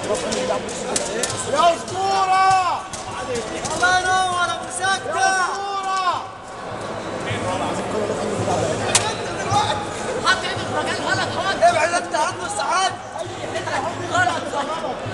يا اسطوره الله ينور ابو سكه حط ايدك في مكان غلط حط ابعد انت عنه ساعات غلط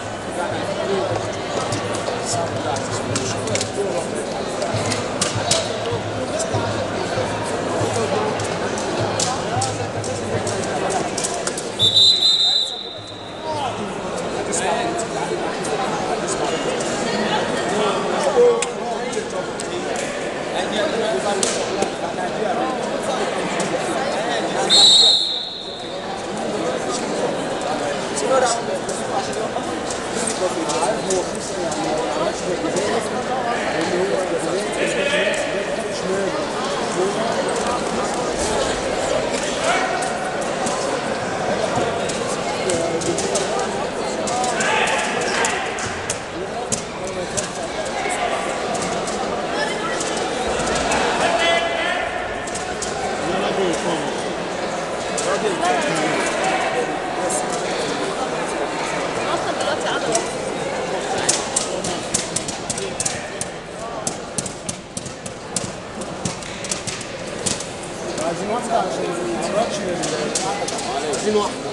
اصلا دلوقتي عضله عايزين واحده عشان ما نتفرجش عايزين واحده